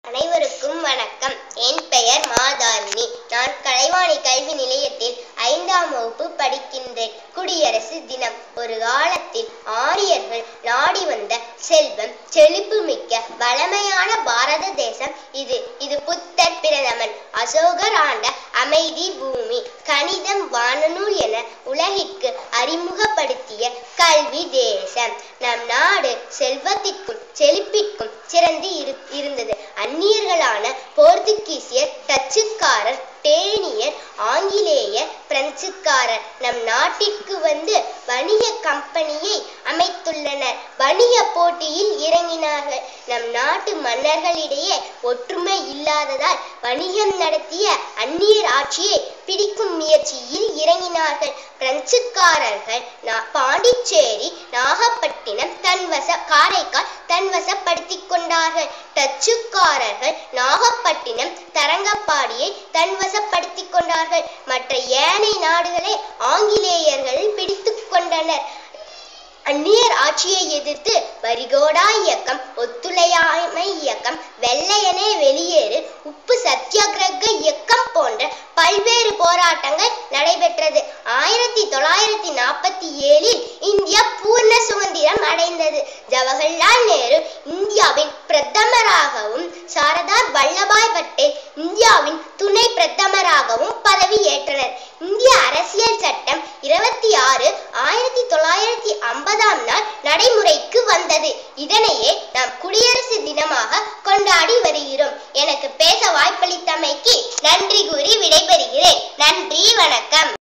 அனைவருக்கும் வணக்கம் என் பெயர் மாதாரிணி நான் கலைவாணி கல்வி நிலையத்தில் ஐந்தாம் வகுப்பு படிக்கின்றேன் குடியரசு தினம் ஒரு காலத்தில் ஆரியர்கள் நாடி வந்த செல்வம் செழிப்பு மிக்க வளமையான பாரத தேசம் இது இது புத்தர் பிரதமன் அசோகர் ஆண்ட அமைதி பூமி கணிதம் வானநூல் என உலகிற்கு அறிமுகப்படுத்திய கல்வி தேசம் நம் நாடு செல்வத்திற்கும் செழிப்பிற்கும் சிறந்து இரு இருந்தது அந்நியர்களான போர்த்துகீசியர் டச்சுக்காரர் டேனியர் ஆங்கிலேயர் பிரெஞ்சுக்காரர் நம் நாட்டிற்கு வந்து வணிக கம்பெனியை அமைத்துள்ளனர் வணிக போட்டியில் இறங்கினார்கள் நம் நாட்டு மன்னர்களிடையே ஒற்றுமை இல்லாததால் வணிகம் நடத்திய அந்நியர் ஆட்சியை பிடிக்கும் முயற்சியில் இறங்கினார்கள் பிரெஞ்சுக்காரர்கள் நா- பாண்டிச்சேரி நாகப்பட்டினம் தன்வச காரைக்கால் தன்வசப்படுத்திக் கொண்டார்கள் டச்சுக்காரர்கள் நாகப்பட்டினம் தரங்கம்பாடியை தன்வசப்படுத்திக் கொண்டார்கள் மற்ற ஏனைய நாடுகளை ஆங்கிலேயர்கள் பிடித்துக் கொண்டனர் அந்நியர் ஆட்சியை எதிர்த்து வரிகோடா இயக்கம் ஒத்துழையாமை இயக்கம் வெள்ளையனே வெளியேறு உப்பு சத்தியாகிரக இயக்கம் போன்ற பல்வேறு போராட்டங்கள் நடைபெற்றது ஆயிரத்தி தொள்ளாயிரத்தி நாற்பத்தி ஏழில் இந்தியா பூர்ண சுதந்திரம் அடைந்தது ஜவஹர்லால் நேரு இந்தியாவின் பிரதமராகவும் சாரதார் வல்லபாய் பட்டேல் இந்தியாவின் துணை பிரதமராகவும் பதவி ஏற்றனர் இந்திய அரசியல் சட்டம் இருபத்தி ஆறு ஆயிரத்தி தொள்ளாயிரத்தி ஐம்பதாம் நாள் நடைமுறைக்கு வந்தது இதனையே நாம் குடியரசு தினமாக கொண்டாடி வருகிறோம் எனக்கு பேச வாய்ப்பளித்தமைக்கு நன்றி கூறி விடைபெறுகிறேன் நன்றி வணக்கம்